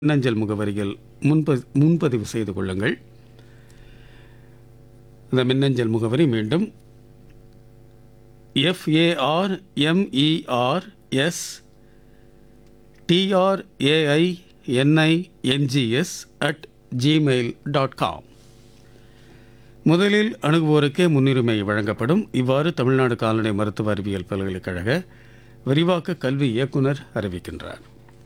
மின்னஞ்சல் முகவரியில் முன்ப முன்பதிவு செய்து கொள்ளுங்கள் இந்த மின்னஞ்சல் முகவரி மீண்டும் F A R M E R S T R A I N I N G S at Gmail dot com முதலில் அணுகுவோருக்கே முன்னுரிமை வழங்கப்படும் இவ்வாறு தமிழ்நாடு கால்நடை மருத்துவ அறிவியல் பல்கலைக்கழக விரிவாக்க கல்வி இயக்குனர் அறிவிக்கின்றார்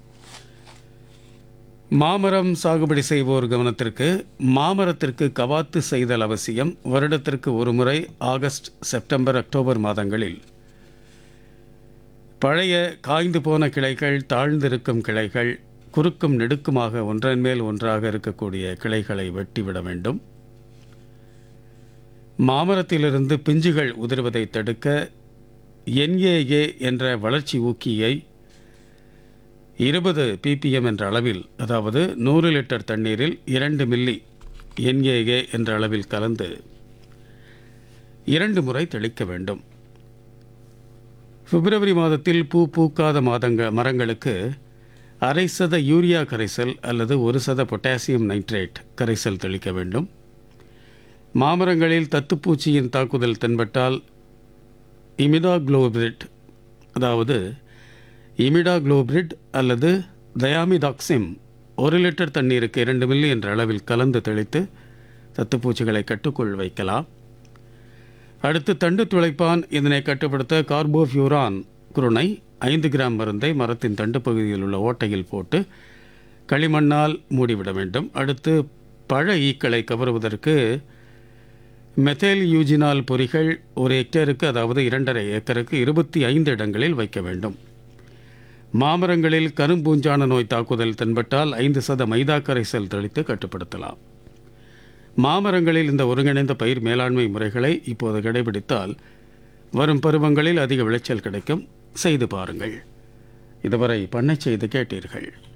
மாமரம் சாகுபடி செய்வோர் கவனத்திற்கு மாமரத்திற்கு கவாத்து செய்தல் அவசியம் வருடத்திற்கு ஒருமுறை ஆகஸ்ட் செப்டம்பர் அக்டோபர் மாதங்களில் பழைய காய்ந்து போன கிளைகள் தாழ்ந்திருக்கும் கிளைகள் குறுக்கும் நெடுக்குமாக ஒன்றன் மேல் ஒன்றாக இருக்கக்கூடிய கிளைகளை வெட்டிவிட வேண்டும் மாமரத்திலிருந்து பிஞ்சுகள் உதிர்வதை தடுக்க என்ஏஏ என்ற வளர்ச்சி ஊக்கியை இருபது பிபிஎம் என்ற அளவில் அதாவது நூறு லிட்டர் தண்ணீரில் இரண்டு மில்லி என்ஏஏ என்ற அளவில் கலந்து இரண்டு முறை தெளிக்க வேண்டும் பிப்ரவரி மாதத்தில் பூ பூக்காத மாதங்க மரங்களுக்கு அரை சத யூரியா கரைசல் அல்லது ஒரு சத பொட்டாசியம் நைட்ரேட் கரைசல் தெளிக்க வேண்டும் மாமரங்களில் தத்துப்பூச்சியின் தாக்குதல் தென்பட்டால் இமிடாக்ளோபிரிட் அதாவது இமிடாக்ளோபிரிட் அல்லது தயாமிடாக்சிம் ஒரு லிட்டர் தண்ணீருக்கு இரண்டு மில்லி என்ற அளவில் கலந்து தெளித்து தத்துப்பூச்சிகளை கட்டுக்குள் வைக்கலாம் அடுத்து தண்டு துளைப்பான் இதனை கட்டுப்படுத்த கார்போஃபியூரான் குருணை ஐந்து கிராம் மருந்தை மரத்தின் தண்டு பகுதியில் உள்ள ஓட்டையில் போட்டு களிமண்ணால் மூடிவிட வேண்டும் அடுத்து பழ ஈக்களை கவருவதற்கு மெத்தேல் யூஜினால் பொறிகள் ஒரு ஹெக்டேருக்கு அதாவது இரண்டரை ஏக்கருக்கு இருபத்தி ஐந்து இடங்களில் வைக்க வேண்டும் மாமரங்களில் கரும்பூஞ்சான நோய் தாக்குதல் தென்பட்டால் ஐந்து சத மைதா கரைசல் தெளித்து கட்டுப்படுத்தலாம் மாமரங்களில் இந்த ஒருங்கிணைந்த பயிர் மேலாண்மை முறைகளை இப்போது கடைபிடித்தால் வரும் பருவங்களில் அதிக விளைச்சல் கிடைக்கும் செய்து பாருங்கள் இதுவரை பண்ணை செய்து கேட்டீர்கள்